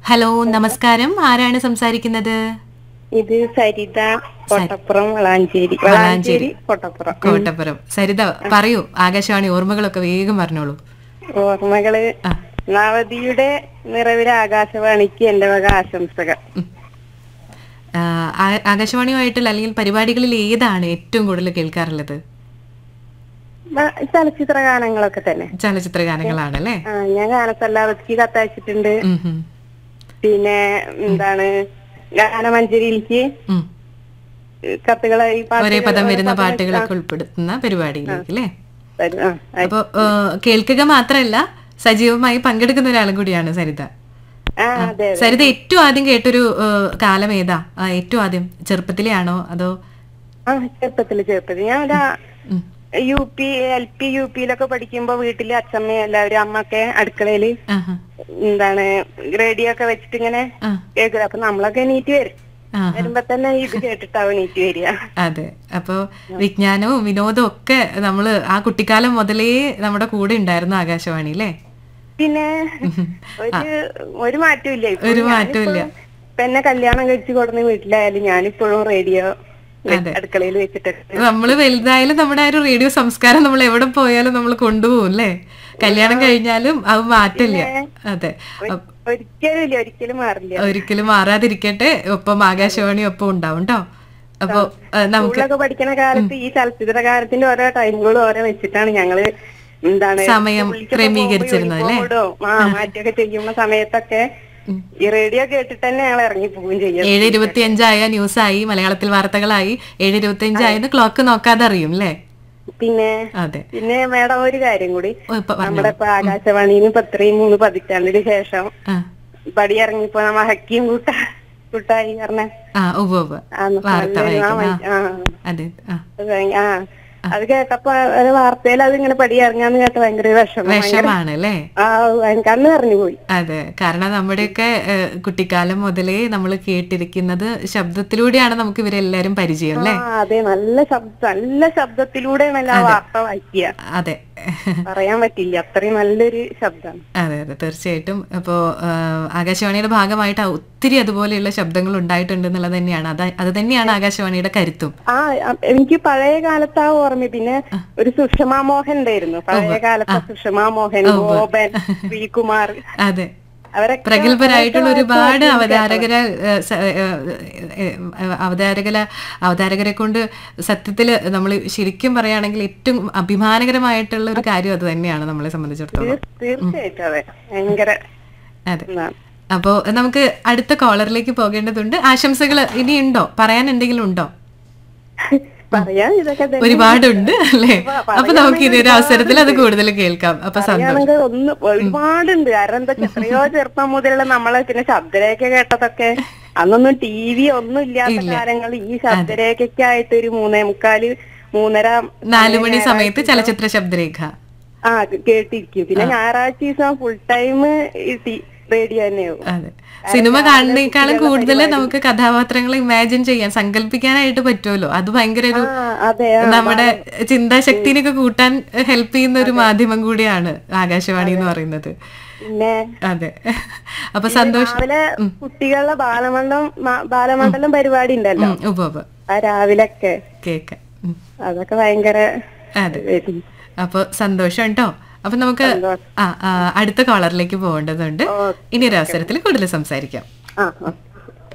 Hello നമസ്കാരം ആരാണ് സംസാരിക്കുന്നത് ഇത് സരിത കോട്ടപ്പുറം വളാഞ്ചേരി വളാഞ്ചേരി. വളാഞ്ചേരി കോട്ടപ്പുറം കോട്ടപ്പുറം സരിത പറയൂ ആകാശവാണി ഓർമ്മകളൊക്കെ വേഗം പറഞ്ഞോളൂ ഓർമ്മകള് ആ. നവതിയുടെ നിറവിലെ ആകാശവാണിക്ക് എന്റെ വക ആശംസകൾ ആ, ആ- ആകാശവാണിയുമായിട്ടുള്ള അല്ലെങ്കിൽ പരിപാടികളിൽ ഏതാണ് ഏറ്റവും കൂടുതൽ കേൾക്കാറുള്ളത് മ- ചലച്ചിത്ര ഗാനങ്ങളൊക്കെ തന്നെ ചലച്ചിത്ര ഗാനങ്ങളാണല്ലേ ആ ഞാൻ ഗാനസല്ലാവത്തിക്ക് കത്തയച്ചിട്ടുണ്ട് ഉം, ഉം, പിന്നെ എന്താണ് ഗാനമഞ്ജരിയിലേക്ക് ഉം. കത്തുകളെ ഈ ഒരേ പാട്ടുകൾ പദം വരുന്ന പദം പാട്ടുകളൊക്കെ ഉൾപ്പെടുത്തുന്ന പരിപാടിയിലേക്ക് അല്ലേ വരും. ആ, ആ. അപ്പൊ ഏ, കേൾക്കുക മാത്രമല്ല സജീവമായി പങ്കെടുക്കുന്ന ഒരാളും കൂടിയാണ് സരിത ആ അതെ സരിത ഏറ്റവും ആദ്യം കേട്ടൊരു ഏ, കാലം ഏതാ ആ, ഏറ്റവും ആദ്യം ചെറുപ്പത്തിലെ ആണോ അതോ ആ ചെറുപ്പത്തില് ചെറുപ്പത്തില് ഞാൻ ഒരു ഉം. U P L P U പിയിലൊക്കെ പഠിക്കുമ്പോ വീട്ടില് അച്ഛമ്മ എല്ലാവരും അമ്മക്കെ അടുക്കളയില് ആഹാ. എന്താണ് റേഡിയോ ഒക്കെ വെച്ചിട്ട് ഇങ്ങനെ ആ, കേൾക്കുക അപ്പൊ നമ്മളൊക്കെ എണീറ്റ് വരും ആ. വരുമ്പോ തന്നെ ഇത് കേട്ടിട്ടാവും എണീറ്റ് വരിക അതെ അപ്പൊ വിജ്ഞാനവും വിനോദവും ഒക്കെ നമ്മള് ആ കുട്ടിക്കാലം മുതലേ നമ്മുടെ കൂടെ ഉണ്ടായിരുന്നു ആകാശവാണി അല്ലേ പിന്നെ ഒരു ഒരു മാറ്റവും ഇല്ല ഇപ്പൊ ഒരു ഞാനിപ്പോ മാറ്റവും ഇല്ല. ഇപ്പൊ എന്നെ കല്യാണം കഴിച്ചു കൊടുന്ന വീട്ടിലായാലും ഞാനിപ്പോഴും റേഡിയോ അടുക്കളയിൽ വെച്ചിട്ട് നമ്മള് വലുതായാലും നമ്മുടെ ആ ഒരു റേഡിയോ സംസ്കാരം നമ്മൾ എവിടെ പോയാലും നമ്മൾ കൊണ്ടുപോകും അല്ലേ കല്യാണം കഴിഞ്ഞാലും അത് മാറ്റില്ല അതെ അ- ഒരിക്കലും ഇല്ല ഒരിക്കലും മാറില്ല ഒരിക്കലും മാറാതിരിക്കട്ടെ ഒപ്പം ആകാശവാണി ഒപ്പം ഉണ്ടാവും കേട്ടോ അപ്പൊ ആ, നമുക്ക് സ്കൂളിലൊക്കെ പഠിക്കുന്ന കാലത്ത് ഈ ചലച്ചിത്ര കാലത്തിന്റെ ഓരോ ടൈമുകളും ഓരോ വെച്ചിട്ടാണ് ഞങ്ങള് എന്താണ് സമയം സ്കൂളിലേക്കൊക്കെ ക്രമീകരിച്ചിരുന്നത് പോകുമ്പോ അല്ലേ? uniform ഇടും. ആ മാറ്റിയൊക്കെ ചെയ്യുന്ന സമയത്തൊക്കെ ഈ റേഡിയോ കേട്ടിട്ട് തന്നെ ഞങ്ങൾ ഇറങ്ങി പോവുകയും ചെയ്യും ഏഴ് ഇരുപത്തി അഞ്ചായ ന്യൂസായി മലയാളത്തിൽ വാർത്തകളായി ഏഴ് ഇരുപത്തി അഞ്ചായെന്ന് ക്ലോക്ക് നോക്കാതെ അറിയും അല്ലേ പിന്നെ അതെ പിന്നെ മേഡം ഒരു കാര്യം കൂടി ഓ, ഇപ്പൊ പറഞ്ഞോ. നമ്മുടെ ഇപ്പൊ ആകാശവാണിന്ന് ഇപ്പൊ ഇത്രയും മൂന്ന് പതിറ്റാണ്ടിന് ശേഷം ആ പടി ഇറങ്ങിപ്പോ നമ്മ ഹക്കിയും കൂട്ട കൂട്ടായി പറഞ്ഞ ആ ഉവ്വ് ഉവ്വ് വാർത്ത വായിക്കും ആ അതെ ആ ആ അത് കേട്ടപ്പോ ഒരു വാർത്തയിൽ അത് ഇങ്ങനെ പടി ഇറങ്ങാന്ന് കേട്ട ഭയങ്കര വിഷമം വിഷമാണ് അല്ലേ ആ കണ്ണ് നിറഞ്ഞു പോയി അതെ കാരണം നമ്മുടെയൊക്കെ ഏഹ്, കുട്ടിക്കാലം മുതലേ നമ്മൾ കേട്ടിരിക്കുന്നത് ശബ്ദത്തിലൂടെയാണ് നമുക്ക് ഇവരെല്ലാരും പരിചയം അല്ലേ ആ അതെ നല്ല ശബ്ദം നല്ല ശബ്ദത്തിലൂടെയാണ് എല്ലാ വാർത്ത വായിക്കുക അതെ പറയാൻ പറ്റില്ല അത്രയും നല്ലൊരു ശബ്ദമാണ് അതെ അതെ തീർച്ചയായിട്ടും അപ്പോ ആഹ്, ആകാശവാണിയുടെ ഭാഗമായിട്ട് ഒത്തിരി അതുപോലെയുള്ള ശബ്ദങ്ങൾ ഉണ്ടായിട്ടുണ്ട് എന്നുള്ളത് തന്നെയാണ് അത് അത് തന്നെയാണ് ആകാശവാണിയുടെ കരുത്തും ആ അ- എനിക്ക് പഴയ കാലത്ത് ആ ഓർമ്മ പിന്നെ ഒരു സുഷമാ മോഹൻ ഉണ്ടായിരുന്നു പഴയ കാലത്തെ സുഷമാ മോഹൻ ഗോപൻ ശ്രീകുമാർ അതെ അവരൊക്കെ പ്രഗത്ഭരായിട്ടുള്ള ഒരുപാട് അവതാരകരെ ഏഹ്, സ- ഏഹ്, ഏഹ്, അവതാരകര അവതാരകരെ കൊണ്ട് സത്യത്തിൽ നമ്മൾ ശരിക്കും പറയുകയാണെങ്കിൽ ഏറ്റവും അഭിമാനകരമായിട്ടുള്ള ഒരു കാര്യം അത് തന്നെയാണ് നമ്മളെ സംബന്ധിച്ചിടത്തോളം തീർ- തീർച്ചയായിട്ടും അതെ ഭയങ്കര അതെ ഇതാണ്. അപ്പോ നമുക്ക് അടുത്ത കോളറിലേക്ക് പോകേണ്ടതുണ്ട് ആശംസകൾ ഇനി ഉണ്ടോ പറയാൻ എന്തെങ്കിലും ഉണ്ടോ പറയാൻ ഇതൊക്കെ തന്നെ ഒരുപാടുണ്ട് അല്ലേ അപ്പൊ നമുക്ക് ഇനി ഒരു അവസരത്തിൽ അത് കൂടുതൽ കേൾക്കാം അപ്പൊ സന്തോഷം പറയാണെങ്കിൽ ഒന്ന് ഒരുപാടുണ്ട് കാരണം എന്താ വെച്ചാ എത്രയോ ചെറുപ്പം മുതലുള്ള നമ്മളെ പിന്നെ ശബ്ദരേഖ കേട്ടതൊക്കെ അന്നൊന്നും ടി വി ഒന്നും ഇല്ലാത്ത കാലങ്ങൾ ഈ ശബ്ദരേഖയ്ക്കായിട്ട് ഒരു മൂന്നേ മുക്കാല് മൂന്നര നാലു മണി സമയത്ത് ചലച്ചിത്ര ശബ്ദരേഖ ആ കേട്ടിരിക്കും പിന്നെ ഞായറാഴ്ച ദിവസം ഫുൾ ടൈം റേഡിയോ തന്നെയാവും അതെ സിനിമ കാണുന്നേക്കാളും കൂടുതൽ നമുക്ക് കഥാപാത്രങ്ങളെ ഇമാജിൻ ചെയ്യാൻ സങ്കല്പിക്കാനായിട്ട് പറ്റുമല്ലോ അത് ഭയങ്കര ഒരു ആ അതെ ആ. നമ്മുടെ ചിന്താശക്തിനൊക്കെ കൂട്ടാൻ ഹെൽപ്പ് ചെയ്യുന്ന ഒരു മാധ്യമം കൂടിയാണ് ആകാശവാണി എന്ന് പറയുന്നത് പിന്നെ അതെ അപ്പൊ സന്തോഷം രാവിലെ കുട്ടികളുടെ ബാലമണ്ഡലം മ- ബാലമണ്ഡലം പരിപാടി ഉണ്ടല്ലോ ഉം, ഉവ്വ് ഉവ്വ്. ആ രാവിലൊക്കെ കേക്കാം ഉം. അതൊക്കെ ഭയങ്കര അതെ ഇതായിരുന്നു. അപ്പൊ സന്തോഷം കേട്ടോ അപ്പൊ നമുക്ക് ആ ആ, അടുത്ത കോളറിലേക്ക് പോകേണ്ടതുണ്ട് ഇനി ഒരു അവസരത്തിൽ കൂടുതൽ സംസാരിക്കാം ആ ഓക്കെ